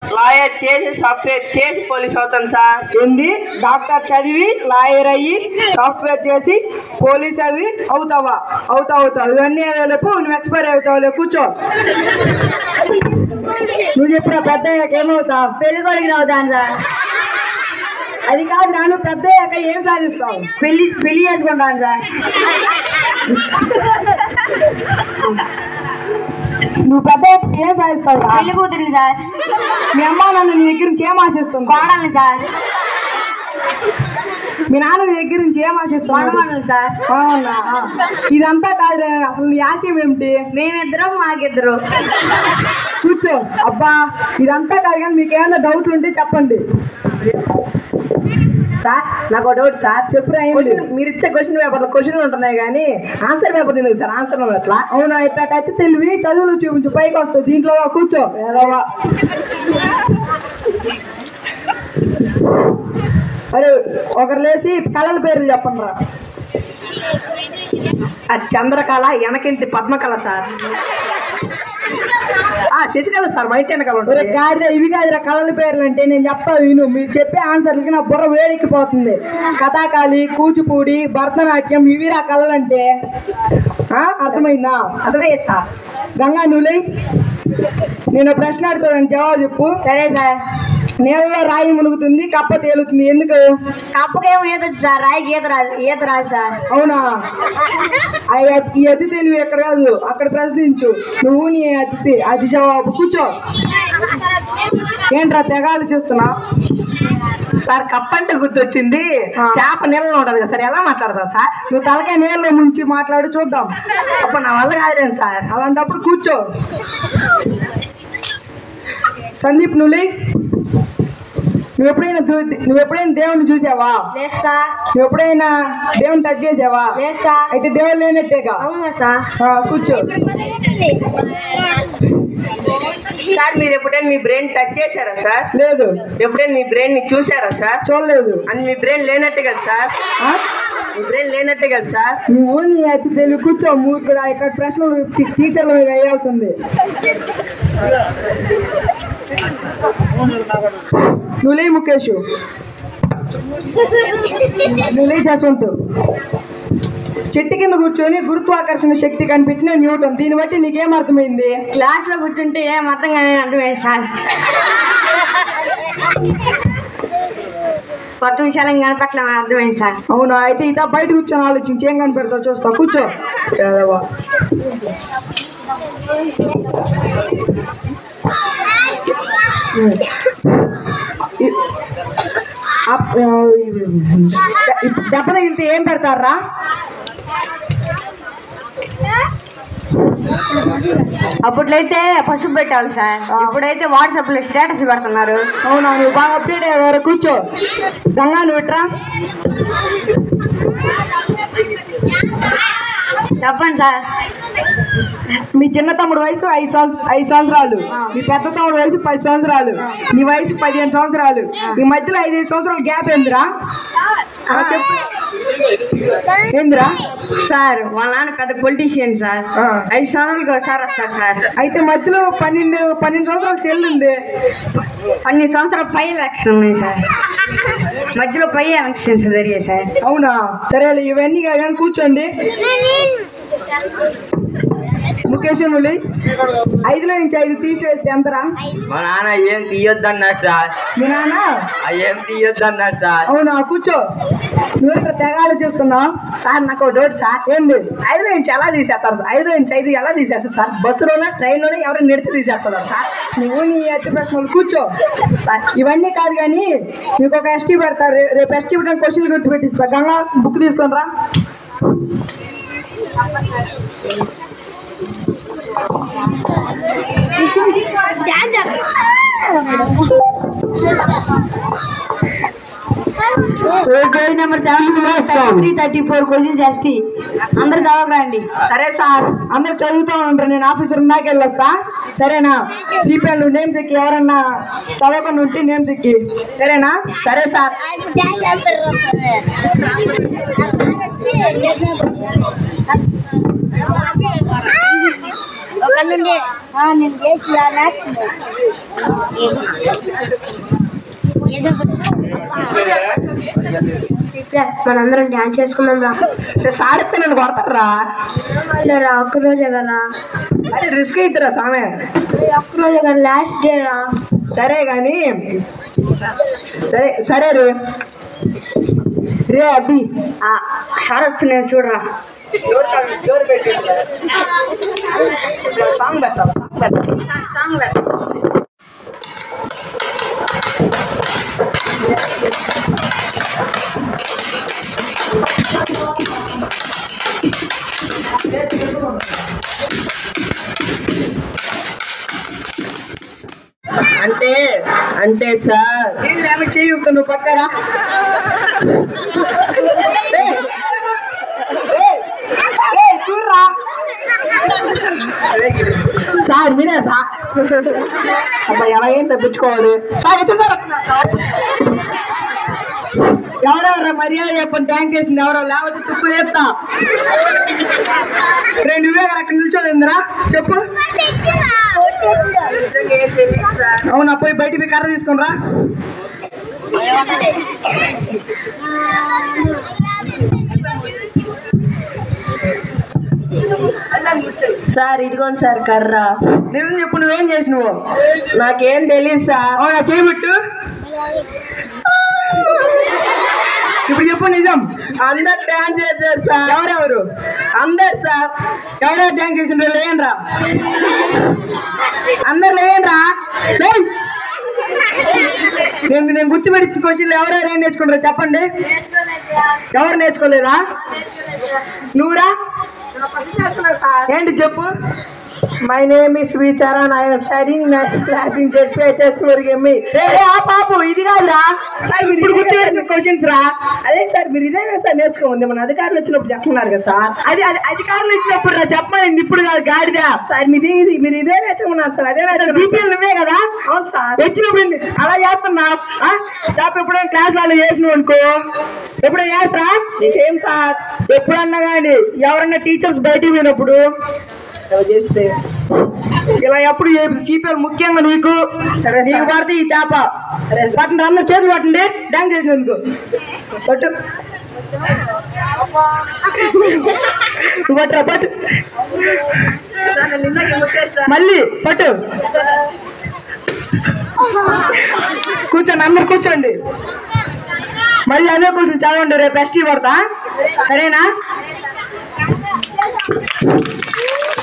Lawyer చేసి software చేసి police అవుతాను సార్ ఏంది డాక్టర్ చదివి లాయర్ అయ్యి సాఫ్ట్వేర్ చేసి పోలీస్ అవి అవుతావా అవుతావు అవుతావు ఇవన్నీ అయ్యేలోపు నువ్వు ఎక్స్పైర్ అవుతావు కూర్చో నువ్వు చెప్పిన పెద్ద అయ్యాక ఏమవుతావు పెళ్లి కొడుకు అవుతాను సార్ అది కాదు నాను పెద్ద అయ్యాక ఏం సాధిస్తావు పెళ్లి పెళ్లి చేసుకుంటాను సార్ నువ్వు పెద్ద అయ్యాక ఏం సాధిస్తావు రా? పెళ్లి కూతురిని సార్ మీ అమ్మ నన్ను నీ దగ్గర నుంచి ఏం ఆశిస్తుంది కోడల్ని సార్ మీ నాన్న నీ దగ్గర నుంచి ఏం ఆశిస్తున్నాడు మనమల్ని సార్ అవునా ఇదంతా కాదు అసలు నీ ఆశయం ఏమిటి మేమిద్దరం మాకిద్దరు కూర్చో అబ్బా ఇదంతా కాదు కానీ మీకు ఏమైనా డౌట్లు ఉంటే చెప్పండి సార్ నాకు ఒక డౌట్ సార్ చెప్పురా ఏంటి? క్వశ్చన్ మీరు ఇచ్చే క్వశ్చన్ పేపర్ క్వశ్చన్ ఉంటున్నాయి కానీ ఆన్సర్ పేపర్ తెలియదు సార్ ఆన్సర్ ఎట్లా అవునా ఇట్లా తెలివి చదువులు చూపించు పైకి వస్తుంది దీంట్లో కూర్చో ఏదోవా. అరే ఒకరు లేచి కళల పేర్లు చెప్పండి రా సార్ చంద్రకళ వెనకింటి పద్మకళ సార్ ఆ శశికళ సార్ మా ఇంటి వెనకాల ఒరే ఉంటుంది గాడిద ఇవి కాదురా కళల పేర్లు అంటే నేను చెప్తా విను మీరు చెప్పే ఆన్సర్లకి నా బుర్ర వేడెక్కిపోతుంది కథాకాళి కూచిపూడి భరతనాట్యం ఇవి రా కళలు అంటే ఆ, అర్థమైందా అదే సార్ గంగా నువ్వులే నేను ప్రశ్న అడుగుతాను జవాబు చెప్పు సరే సార్ నీళ్ళలో రాయి మునుగుతుంది కప్ప తేలుతుంది ఎందుకు కప్పకేమో ఈత వచ్చు సార్ రాయికి ఈత రాదు ఈత రాదు సార్ అవునా ఆ ఎత్- ఈ అతి తెలివి ఎక్కడ కాదు అక్కడ ప్రశ్నించు నువ్వు నీ అతిథి అది జవాబు కూర్చో ఏంట్రా తెగాలు చేస్తున్నా సార్ కప్ప అంటే గుర్తొచ్చింది ఆ. చేప నీళ్ళలో ఉంటది కదా సార్ ఎలా మాట్లాడతా సార్ నువ్వు తలకాయ నీళ్ళలో ముంచి మాట్లాడి చూద్దాం అప్పుడు నా వల్ల కాదేం సార్ అలాంటప్పుడు కూర్చో సందీప్ నువ్వులే నువ్వు ఎప్పుడైనా దూ- నువ్వు ఎప్పుడైనా దేవుణ్ణి చూసావా లేదు సార్ నువ్వు ఎప్పుడైనా దేవుని టచ్ చేసావా లేదు సార్ అయితే దేవుడు లేనట్టేగా అవునా సార్ ఆ, కూర్చో సార్ మీరు ఎప్పుడైనా మీ బ్రెయిన్ టచ్ చేశారా సార్ లేదు ఎప్పుడైనా మీ బ్రెయిన్ ని చూసారా సార్ చూడలేదు అని మీ బ్రెయిన్ లేనట్టే కదా సార్ ఆ? మీ బ్రెయిన్ లేనట్టే కదా సార్ నువ్వు నీ అతి తెలివి కూర్చో మూర్ఖుడా ఇక్కడ ప్రశ్నలు టీ- టీచర్ల మీద వేయాల్సింది నువ్వులే ముఖేష్ నువ్వులే జస్వంత్ చెట్టు కింద కూర్చొని గురుత్వాకర్షణ శక్తి కనిపెట్టిన న్యూటన్ దీన్ని బట్టి నీకేం అర్థమైంది క్లాస్ లో కూర్చుంటే ఏం అర్థం కానీ అర్థమైంది సార్ కొత్త విషయాలు కనపట్ల అర్థమైంది సార్ అవునా అయితే ఇదా బయట కూర్చొని ఆలోచించి ఏం కనిపెడతావు చూస్తా కూర్చో పేదవా. ఇ- అప్- ఆ, ఇది- ఇప్పుడు దెబ్బ తగిలితే ఏం పెడతారా అప్పట్లయితే పసుపు పెట్టాలి సార్ ఇప్పుడైతే వాట్సాప్ లో స్టేటస్ పెడుతున్నారు అవునా నువ్వు బాగా అప్డేట్ అయ్యారు కూర్చో గంగా నువ్వు ఇట్రా చెప్పండి సార్ మీ చిన్న తమ్ముడు వయసు ఐదు సంవత్సరం ఐదు సంవత్సరాలు మీ పెద్ద తమ్ముడు వయసు పది సంవత్సరాలు నీ వయసు పదిహేను సంవత్సరాలు ఈ మధ్యలో ఐదు సంవత్సరాల గ్యాప్ ఏందిరా ఆ, చెప్పు ఏందిరా సార్ వాళ్ళ నాన్న పెద్ద పొలిటీషియన్ సార్ ఆ. ఐదు సంవత్సరాలకు ఒకసారి వస్తారు సార్ అయితే మధ్యలో పన్నెండు పన్నెండు సంవత్సరాలు చెల్లింది పన్నెండు సంవత్సరాల పై ఎలక్షన్ ఉన్నాయి సార్ మధ్యలో పై ఎలక్షన్స్ జరిగాయి సార్ అవునా సరే ఇవన్నీ కానీ కూర్చోండి ముఖేష్ నువ్వు ఐదులో నుంచి ఐదు తీసివేస్తే ఎంతరా మా నాన్న ఏం తీయొద్దన్నారు సార్ మీ నాన్న ఆ ఏం తీయొద్దన్నారు సార్ అవునా కూర్చో నువ్వు ఇక్కడ తెగ ఆలోచిస్తున్నావు సార్ నాకు ఒక డౌట్ సార్ ఏంది ఐదు నుంచి ఎలా తీసేస్తారు సార్ ఐదు నుంచి ఐదు ఎలా తీసేస్తారు సార్ బస్సులోనే ట్రైన్లోనే ఎవరైనా నెడితే తీసేస్తున్నారు సార్ నువ్వు నీ అతి ప్రశ్నలు కూర్చో సార్ ఇవన్నీ కాదు కానీ నీకు ఒక ఎస్టీ పెడతారు రే- రేపు ఎస్టీ పెట్టిన క్వశ్చన్లు గుర్తు పెట్టిస్తా గంగా బుక్ తీసుకొని రా page number seven three thirty four questions ఎస్టీ అందరు చదవకండి సరే సార్ అందరు చదువుతూ ఉంటారు నేను ఆఫీసర్ నాకే వెళ్ళొస్తా సరేనా సిపిఎల్ నేమ్స్ ఎక్కి ఎవరన్నా చదవకుండా ఉంటే నేమ్స్ ఎక్కి సరేనా సరే సార్ ఒక పన్నెండు నేను చేసి మనందరం డ్యాన్స్ చేసుకున్నాం రా సాడితే నన్ను కొడతారా రా ఒక్కరోజే కదా అరే రిస్క్ అవుతురా సామె ఒక్కరోజే కదా లాస్ట్ డే రా సరే కానీ సరే సరే రే రే అబ్బి సార్ వస్తున్నాయి చూడరా సాంగ్ పెడతా సాంగ్ పెడతా అంటే అంటే సార్ ఏమి చేయొద్దు నువ్వు పక్కరా ఏయ్! ఏయ్! ఏయ్, చూడరా సార్ మీరే సార్ అబ్బా ఎలా ఏం తప్పించుకోవాలి సార్ ఎత్తు సార్ ఎవరెవరు మర్యాద చెప్పని ట్యాంక్ చేసింది ఎవరో లేకపోతే తుప్పు చెప్తా రే నువ్వే కదా అక్కడ నిల్చోలేదురా చెప్పు అవునా పోయి బయటికి పోయి కర్ర తీసుకుని రా సార్ ఇదిగోండి సార్ కర్ర నిజం చెప్పు నువ్వేం చేసినావు నాకేం తెలియదు సార్ అవునా చేయబట్టు ఇప్పుడు చెప్పు నిజం అందరు డ్యాన్స్ చేశారు సార్ ఎవరెవరు అందరు సార్ ఎవరెవరు డ్యాన్స్ చేసిండ్రు లేయండ్రా అందరు లేయండ్రా లేయ్. నేను నేను గుర్తుపెట్టిన క్వశ్చన్లు ఎవరెవరు ఏం నేర్చుకుంటారో చెప్పండి ఎవరు నేర్చుకోలేదా నువ్వురా ఏంటి చెప్పు my name is V Charan I studying next class in జెడ్పీఎస్ఎస్మి ఆ పాపు ఇది కాదురా సార్ మీరు ఇప్పుడు గుర్తుపెట్టిన క్వశ్చన్స్ రా అదే సార్ మీరు ఇదే కదా సార్ నేర్చుకోండి మన అధికారులు వచ్చినప్పుడు చెప్తున్నారు కదా సార్ అది అది అధికారులు వచ్చినప్పుడు రా చెప్పమని ఇప్పుడు కాదు గాడిదా సార్ మీరు ఇది మీరు ఇదే నేర్చుకున్నారు సార్ అదే జీపీఎల్ నువ్వే కదా అవును సార్ వచ్చినప్పుడు ఏంది? అలా చేస్తున్నా చెప్ప ఎప్పుడైనా క్లాస్ వాళ్ళు చేసినావు అనుకో ఎప్పుడైనా చేస్తా నేను చేయం సార్ ఎప్పుడన్నా కానీ ఎవరన్నా టీచర్స్ బయటికి పోయినప్పుడు ఇలా చేస్తే ఇలా ఎప్పుడు చీపారు ముఖ్యంగా నీకు నీకు పడితే ఈ చేప పట్టండి అందరు చేతులు పట్టండి డ్యాన్స్ చేసినందుకు పట్టు నువ్వు పట్టురా పట్టు మళ్ళీ పట్టు కూర్చోండి అందరు కూర్చోండి మళ్ళీ అదే కూర్చొని చదవండి రేపు ఎస్టీ పడతా సరేనా